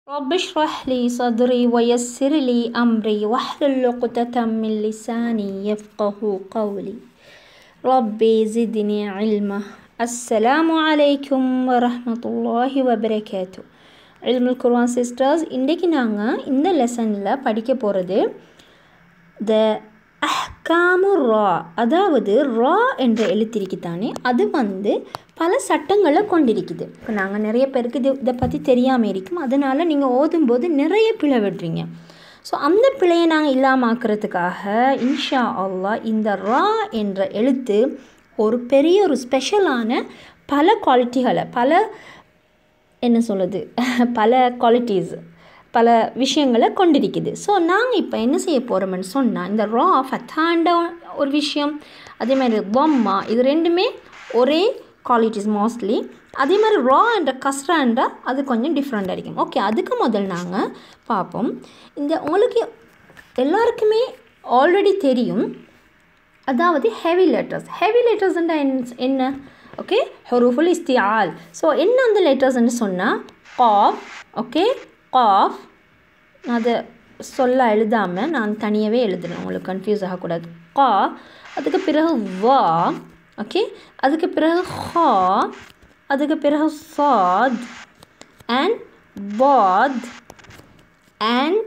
رب اشرح لي صدري ويسر لي أمري واحلل عقدة من لساني يفقه قولي ربي زدني علما السلام عليكم ورحمة الله وبركاته இல்முல் குர்ஆன் sisters இன்றைக்கி நாங்கள் இந்த லெசனில் படிக்க போகிறது த அஹ்காமு ரா அதாவது ரா என்ற எழுத்திருக்குதானே அது வந்து பல சட்டங்களை கொண்டிருக்குது இப்போ நாங்கள் நிறைய பேருக்கு இது இதை பற்றி தெரியாமல் இருக்கும் அதனால் நீங்கள் ஓதும்போது நிறைய பிழை விடுறீங்க ஸோ அந்த பிழையை நாங்கள் இல்லாமாக்குறதுக்காக இன்ஷா அல்லாஹ் இந்த ரா என்ற எழுத்து ஒரு பெரிய ஒரு ஸ்பெஷலான பல குவாலிட்டிகளை பல என்ன சொல்லுது பல குவாலிட்டிஸ் பல விஷயங்களை கொண்டிருக்குது ஸோ நாங்கள் இப்போ என்ன செய்ய போகிறோம்னு சொன்னால் இந்த ரா ஃபத்தாண்ட ஒரு விஷயம் அதே மாதிரி பொம்மா இது ரெண்டுமே ஒரே குவாலிட்டிஸ் மோஸ்ட்லி அதே மாதிரி ரா என்ற கஸ்ராண்டா அது கொஞ்சம் டிஃப்ரெண்ட்டாக இருக்கும் ஓகே அதுக்கு முதல் நாங்கள் பார்ப்போம் இந்த உங்களுக்கு எல்லாருக்குமே ஆல்ரெடி தெரியும் அதாவது ஹெவி லெட்டர்ஸ் ஹெவி லெட்டர்ஸ்ன்றா என்ன ஓகே ஹொரூஃபுல் இஸ்தியால் ஸோ என்ன அந்த லெட்டர்ஸ்ன்னு சொன்னால் காஃப் ஓகே காஃப் அதை சொல்ல எழுதாமல் நான் தனியாகவே எழுதுறேன் உங்களுக்கு கன்ஃபியூஸ் ஆகக்கூடாது கா அதுக்கு பிறகு வா ஓகே அதுக்கு பிறகு ஹா அதுக்கு பிறகு சாத் அண்ட் பாத் அண்ட்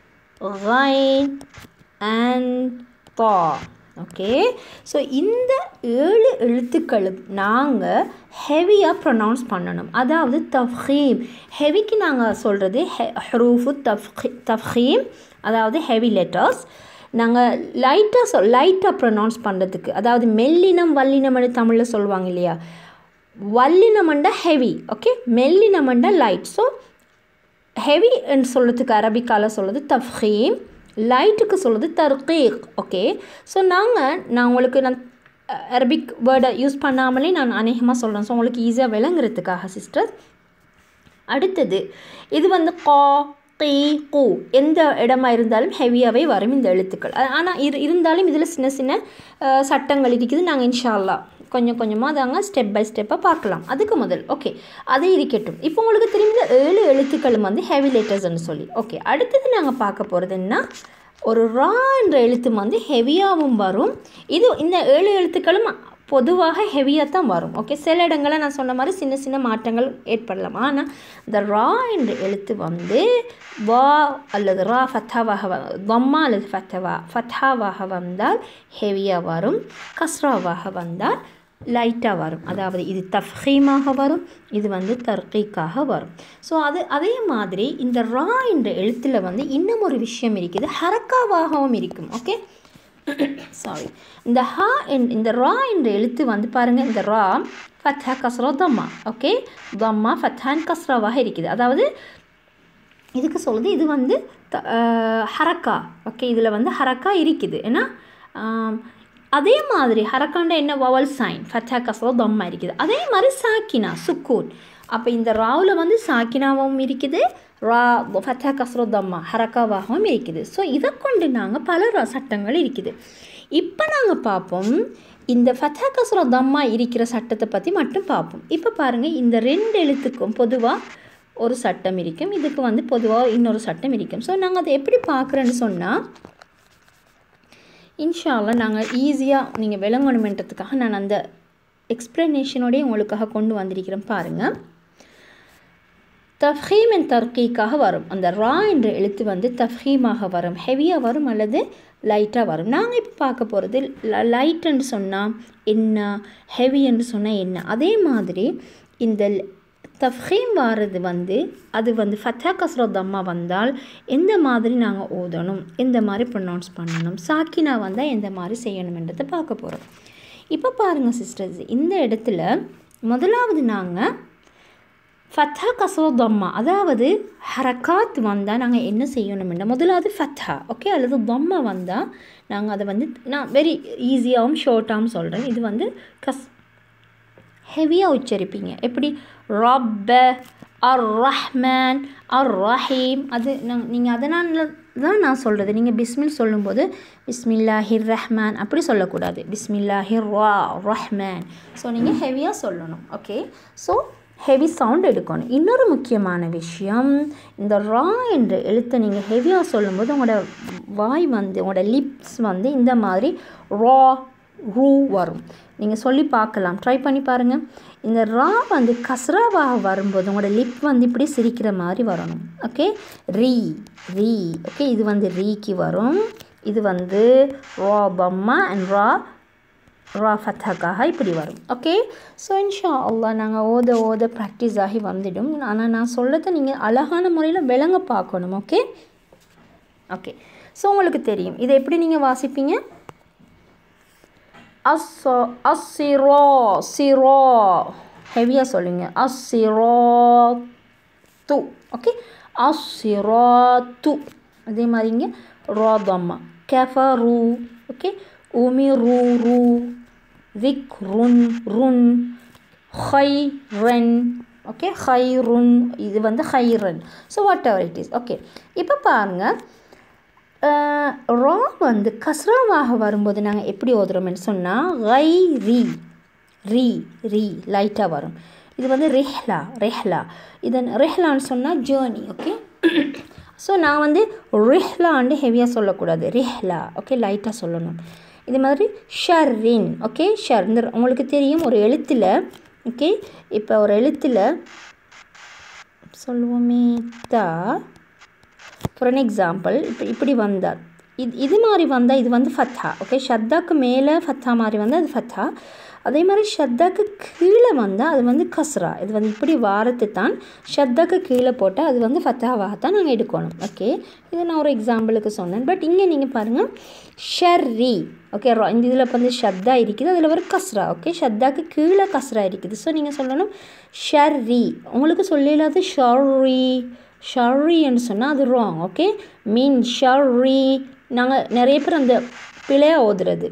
ரைன் அண்ட் தா ஓகே ஸோ இந்த ஏழு எழுத்துக்களும் நாங்கள் ஹெவியாக ப்ரொனவுன்ஸ் பண்ணணும் அதாவது தஃஹீம் ஹெவிக்கு நாங்கள் சொல்கிறது ஹெ ஹரூஃபு தஃஹி தஃஹீம் அதாவது ஹெவி லெட்டர்ஸ் நாங்கள் லைட்டாக சொல் லைட்டாக ப்ரொனவுன்ஸ் பண்ணுறதுக்கு அதாவது மெல்லினம் வல்லினம்னு தமிழில் சொல்லுவாங்க இல்லையா வல்லினமண்டா ஹெவி ஓகே மெல்லினமண்டா லைட் ஸோ ஹெவின்னு சொல்கிறதுக்கு அரபிக்கால சொல்கிறது தஃஹீம் லைட்டுக்கு சொல்கிறது தர்கீக் ஓகே ஸோ நாங்கள் நான் உங்களுக்கு நான் அரபிக் வேர்டை யூஸ் பண்ணாமலே நான் அநேகமாக சொல்கிறேன் ஸோ உங்களுக்கு ஈஸியாக விளங்குறதுக்காக சிஸ்டர் அடுத்தது இது வந்து கா கீ கூ எந்த இடமா இருந்தாலும் ஹெவியாகவே வரும் இந்த எழுத்துக்கள் ஆனால் இரு இருந்தாலும் இதில் சின்ன சின்ன சட்டங்கள் இருக்குது நாங்கள் இன்ஷால்லா கொஞ்சம் கொஞ்சமாக அதாங்க ஸ்டெப் பை ஸ்டெப்பாக பார்க்கலாம் அதுக்கு முதல் ஓகே அது இருக்கட்டும் இப்போ உங்களுக்கு திரும்பி ஏழு எழுத்துக்களும் வந்து ஹெவி லெட்டர்ஸ்னு சொல்லி ஓகே அடுத்தது நாங்கள் பார்க்க போகிறது என்ன ஒரு ரா என்ற எழுத்து வந்து ஹெவியாகவும் வரும் இது இந்த ஏழு எழுத்துக்களும் பொதுவாக ஹெவியாக தான் வரும் ஓகே சில இடங்களில் நான் சொன்ன மாதிரி சின்ன சின்ன மாற்றங்கள் ஏற்படலாம் ஆனால் இந்த ரா என்ற எழுத்து வந்து வா அல்லது ரா ஃபத்தாவாக வம்மா அல்லது ஃபத்தவா ஃபத்தாவாக வந்தால் ஹெவியாக வரும் கஸ்ராவாக வந்தால் லைட்டாக வரும் அதாவது இது தஃஹீமாக வரும் இது வந்து தர்கீக்காக வரும் ஸோ அது அதே மாதிரி இந்த ரா என்ற எழுத்தில் வந்து இன்னும் ஒரு விஷயம் இருக்குது ஹரக்காவாகவும் இருக்கும் ஓகே சாரி இந்த ஹா என் இந்த ரா என்ற எழுத்து வந்து பாருங்கள் இந்த ரா ஃபத்ஹா கஸ்ரா தம்மா ஓகே தம்மா ஃபத்ஹான் கஸ்ராவாக இருக்குது அதாவது இதுக்கு சொல்லுது இது வந்து த ஹரக்கா ஓகே இதில் வந்து ஹரக்கா இருக்குது ஏன்னா அதே மாதிரி ஹரக்காண்ட என்ன வவல் சைன் ஃபத்தா கசோ தம்மா இருக்குது அதே மாதிரி சாக்கினா சுக்கூன் அப்போ இந்த ராவில் வந்து சாக்கினாவும் இருக்குது ரா ஃபத்தா கஸ்ரோ தம்மா ஹரக்காவாகவும் இருக்குது ஸோ இதை கொண்டு நாங்கள் பல சட்டங்கள் இருக்குது இப்போ நாங்கள் பார்ப்போம் இந்த ஃபத்தா கஸ்ரோ தம்மா இருக்கிற சட்டத்தை பற்றி மட்டும் பார்ப்போம் இப்போ பாருங்கள் இந்த ரெண்டு எழுத்துக்கும் பொதுவாக ஒரு சட்டம் இருக்கும் இதுக்கு வந்து பொதுவாக இன்னொரு சட்டம் இருக்கும் ஸோ நாங்கள் அதை எப்படி பார்க்குறேன்னு சொன்னால் இன்ஷால்லாம் நாங்கள் ஈஸியாக நீங்கள் விளங்கணுமென்றதுக்காக நான் அந்த எக்ஸ்ப்ளனேஷனோடய உங்களுக்காக கொண்டு வந்திருக்கிறேன் பாருங்கள் தஃஹீம் அண்ட் தர்கீக்காக வரும் அந்த ரா என்ற எழுத்து வந்து தஃஹீமாக வரும் ஹெவியாக வரும் அல்லது லைட்டாக வரும் நாங்கள் இப்போ பார்க்க போகிறது லைட்டுன்னு சொன்னால் என்ன ஹெவின்னு சொன்னால் என்ன அதே மாதிரி இந்த தஃஹீம் வாரது வந்து அது வந்து ஃபத்தா கஸ்ரத் அம்மா வந்தால் எந்த மாதிரி நாங்கள் ஓதணும் எந்த மாதிரி ப்ரொனவுன்ஸ் பண்ணணும் சாக்கினா வந்தால் எந்த மாதிரி செய்யணுன்றதை பார்க்க போகிறோம் இப்போ பாருங்கள் சிஸ்டர்ஸ் இந்த இடத்துல முதலாவது நாங்கள் ஃபத்தா கஸ்ரத் அம்மா அதாவது ஹரக்காத் வந்தால் நாங்கள் என்ன செய்யணும்னா முதலாவது ஃபத்தா ஓகே அல்லது தொம்மா வந்தால் நாங்கள் அதை வந்து நான் வெரி ஈஸியாகவும் ஷார்ட்டாகவும் சொல்கிறேன் இது வந்து கஸ் ஹெவியாக உச்சரிப்பீங்க எப்படி ரப்ப அர் ரஹ்மான் அர் ரஹீம் அது நாங்கள் நீங்கள் அதனால தான் நான் சொல்கிறது நீங்கள் பிஸ்மில் சொல்லும்போது பிஸ்மில்லாஹிர் ரஹ்மான் அப்படி சொல்லக்கூடாது பிஸ்மில்லாஹிர் ரா ரஹ்மான் ஸோ நீங்கள் ஹெவியாக சொல்லணும் ஓகே ஸோ ஹெவி சவுண்ட் எடுக்கணும் இன்னொரு முக்கியமான விஷயம் இந்த ரா என்ற எழுத்தை நீங்கள் ஹெவியாக சொல்லும்போது உங்களோட வாய் வந்து உங்களோட லிப்ஸ் வந்து இந்த மாதிரி ரா ரூ வரும் நீங்கள் சொல்லி பார்க்கலாம் ட்ரை பண்ணி பாருங்கள் இந்த ரா வந்து கஸ்ராவாக வரும்போது உங்களோட லிப் வந்து இப்படி சிரிக்கிற மாதிரி வரணும் ஓகே ரீ ரீ ஓகே இது வந்து ரீக்கு வரும் இது வந்து ரா பம்மா அண்ட் ரா ரா ஃபத்தாக்காக இப்படி வரும் ஓகே ஸோ இன்ஷா அல்லா நாங்கள் ஓத ஓத ப்ராக்டிஸ் ஆகி வந்துடும் ஆனால் நான் சொல்லதை நீங்கள் அழகான முறையில் விளங்க பார்க்கணும் ஓகே ஓகே ஸோ உங்களுக்கு தெரியும் இதை எப்படி நீங்கள் வாசிப்பீங்க அஸ் அஸ்ஸிரா சிரா ஹெவியாக சொல்லுங்க அஸ்ஸிரா து ஓகே அஸ்ஸிரா து அதே மாதிரிங்க ராதம்மா கஃபரு ஓகே உமிரு ரு ذكرٌ ருன் ஹைரன் ஓகே ஹைருன் இது வந்து ஹைரன் so whatever it is okay இப்போ பாருங்கள் ரா வந்து கஸ்ராவாக வரும்போது நாங்கள் எப்படி ஓதுறோம்னு சொன்னால் ரை ரீ ரீ ரீ லைட்டாக வரும் இது வந்து ரெஹ்லா ரெஹ்லா இதன் ரெஹ்லான்னு சொன்னால் ஜேர்னி ஓகே ஸோ நான் வந்து ரெஹ்லான்னு ஹெவியாக சொல்லக்கூடாது ரெஹ்லா ஓகே லைட்டாக சொல்லணும் இது மாதிரி ஷர்ரின் ஓகே ஷர் இந்த உங்களுக்கு தெரியும் ஒரு எழுத்தில் ஓகே இப்போ ஒரு எழுத்தில் சொல்லுவோமே தா ஃபார் அன் எக்ஸாம்பிள் இப்போ இப்படி வந்தால் இது இது மாதிரி வந்தால் இது வந்து ஃபத்தா ஓகே ஷத்தாக்கு மேலே ஃபத்தா மாதிரி வந்தால் அது ஃபத்தா அதே மாதிரி ஷத்தாக்கு கீழே வந்தால் அது வந்து கஸ்ரா இது வந்து இப்படி வாரத்து தான் ஷத்தாக்கு கீழே போட்டால் அது வந்து ஃபத்தாவாக தான் நாங்கள் எடுக்கணும் ஓகே இது நான் ஒரு எக்ஸாம்பிளுக்கு சொன்னேன் பட் இங்கே நீங்கள் பாருங்கள் ஷர்ரி ஓகே இந்த இதில் வந்து ஷத்தா இருக்குது அதில் ஒரு கஸ்ரா ஓகே ஷத்தாக்கு கீழே கஸ்ரா இருக்குது ஸோ நீங்கள் சொல்லணும் ஷர்ரி உங்களுக்கு சொல்லிடாது ஷர்ரி ஷர்ரின்னு சொன்னால் அது ராங் ஓகே மீன் ஷர்ரி நாங்கள் நிறைய பேர் அந்த பிழையாக ஓதுறது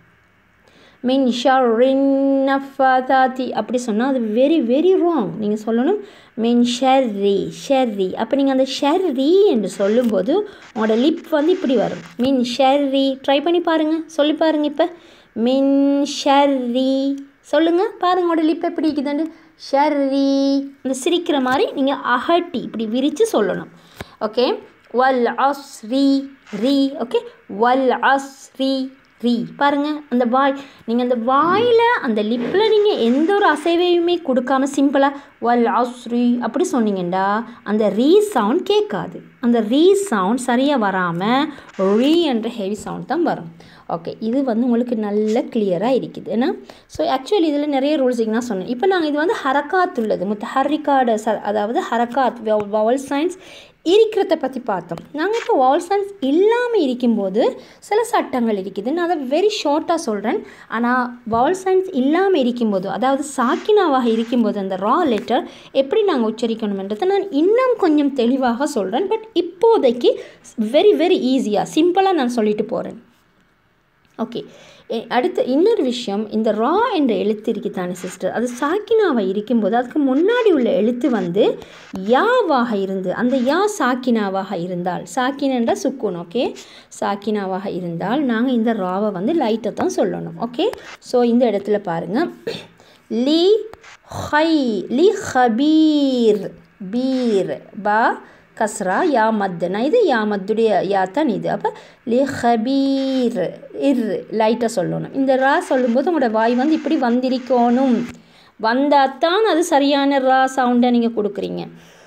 மின் ஷர்ரின்னஃபாதாத்தி அப்படி சொன்னால் அது வெரி வெரி ராங் நீங்கள் சொல்லணும் மின் ஷர்ரி ஷர்ரி அப்போ நீங்கள் அந்த ஷர்ரி என்று சொல்லும்போது உங்களோட லிப் வந்து இப்படி வரும் மின் ஷர்ரி ட்ரை பண்ணி பாருங்கள் சொல்லி பாருங்கள் இப்போ மின் ஷர்ரி சொல்லுங்கள் பாருங்கள் உங்களோட லிப் எப்படி இருக்குதுண்டு ஷர்ரி இந்த சிரிக்கிற மாதிரி நீங்கள் அகட்டி இப்படி விரித்து சொல்லணும் ஓகே வல் அஸ்ரி ரீ ஓகே வல் அஸ்ரி ரீ பாருங்கள் அந்த வாய் நீங்கள் அந்த வாயில் அந்த லிப்பில் நீங்கள் எந்த ஒரு அசைவையுமே கொடுக்காம சிம்பிளாக வல் அஸ்ரி அப்படி சொன்னீங்கண்டா அந்த ரீ சவுண்ட் கேட்காது அந்த ரீ சவுண்ட் சரியாக வராமல் ரீ என்ற ஹெவி சவுண்ட் தான் வரும் ஓகே இது வந்து உங்களுக்கு நல்ல கிளியராக இருக்குது ஏன்னா ஸோ ஆக்சுவலி இதில் நிறைய ரூல்ஸ் நான் சொன்னேன் இப்போ நாங்கள் இது வந்து ஹரக்காத் உள்ளது முத்த ஹரிக்காடு ச அதாவது ஹரக்காத் வவல் சயின்ஸ் இருக்கிறத பற்றி பார்த்தோம் நாங்கள் இப்போ வால் சயின்ஸ் இல்லாமல் இருக்கும்போது சில சட்டங்கள் இருக்குது நான் அதை வெரி ஷார்ட்டாக சொல்கிறேன் ஆனால் வால் சயின்ஸ் இல்லாமல் இருக்கும்போது அதாவது சாக்கினாவாக இருக்கும்போது அந்த ரா லெட்டர் எப்படி நாங்கள் உச்சரிக்கணுன்றதை நான் இன்னும் கொஞ்சம் தெளிவாக சொல்கிறேன் பட் இப்போதைக்கு வெரி வெரி ஈஸியாக சிம்பிளாக நான் சொல்லிட்டு போகிறேன் ஓகே அடுத்த இன்னொரு விஷயம் இந்த ரா என்ற எழுத்து இருக்குதானே சிஸ்டர் அது சாக்கினாவாக இருக்கும்போது அதுக்கு முன்னாடி உள்ள எழுத்து வந்து யாவாக இருந்து அந்த யா சாக்கினாவாக இருந்தால் சாக்கினன்ற சுக்குன் ஓகே சாக்கினாவாக இருந்தால் நாங்கள் இந்த ராவை வந்து லைட்டை தான் சொல்லணும் ஓகே ஸோ இந்த இடத்துல பாருங்கள் லி ஹை லி ஹபீர் பீர் பா கஸ்ரா யா மத்துனா இது யா மத்துடைய யா தான் இது அப்போ லி ஹபீர் இர் லைட்டாக சொல்லணும் இந்த ரா சொல்லும்போது உங்களோட வாய் வந்து இப்படி வந்திருக்கணும் வந்தால் தான் அது சரியான ரா சவுண்டை நீங்கள் கொடுக்குறீங்க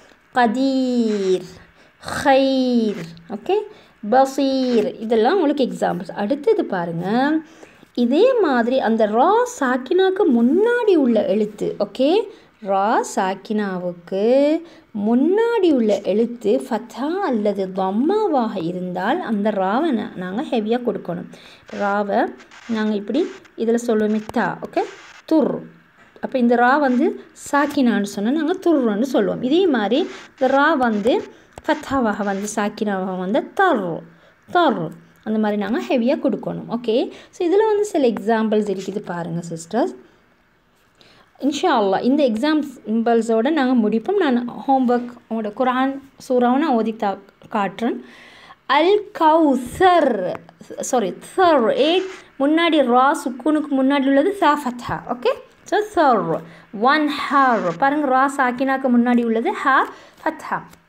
கதீர் ஹைர் ஓகே பசீர் இதெல்லாம் உங்களுக்கு எக்ஸாம்பிள்ஸ் அடுத்தது பாருங்கள் இதே மாதிரி அந்த ரா சாக்கினாக்கு முன்னாடி உள்ள எழுத்து ஓகே ரா சாக்கினாவுக்கு முன்னாடி உள்ள எழுத்து ஃபத்தா அல்லது தம்மாவாக இருந்தால் அந்த ராவை நாங்கள் ஹெவியாக கொடுக்கணும் ராவை நாங்கள் இப்படி இதில் சொல்லுவோமே தா ஓகே துர் அப்போ இந்த ரா வந்து சாக்கினான்னு சொன்னால் நாங்கள் துர்ன்னு சொல்லுவோம் இதே மாதிரி இந்த ரா வந்து ஃபத்தாவாக வந்து சாக்கினாவாக வந்து தர் தர் அந்த மாதிரி நாங்கள் ஹெவியாக கொடுக்கணும் ஓகே ஸோ இதில் வந்து சில எக்ஸாம்பிள்ஸ் இருக்குது பாருங்கள் சிஸ்டர்ஸ் இன்ஷா அல்லா இந்த எக்ஸாம்பிள்ஸோடு நாங்கள் முடிப்போம் நான் ஹோம்ஒர்க் உங்களோட குரான் சூறாவை நான் ஓதி தா காட்டுறேன் அல் கௌசர் சாரி சர் ஏ முன்னாடி ரா சுக்கூனுக்கு முன்னாடி உள்ளது சா ஃபத்தா ஓகே ஸோ சர் ஒன் ஹர் பாருங்க ரா சாக்கினாக்கு முன்னாடி உள்ளது ஹ ஃபத்ஹா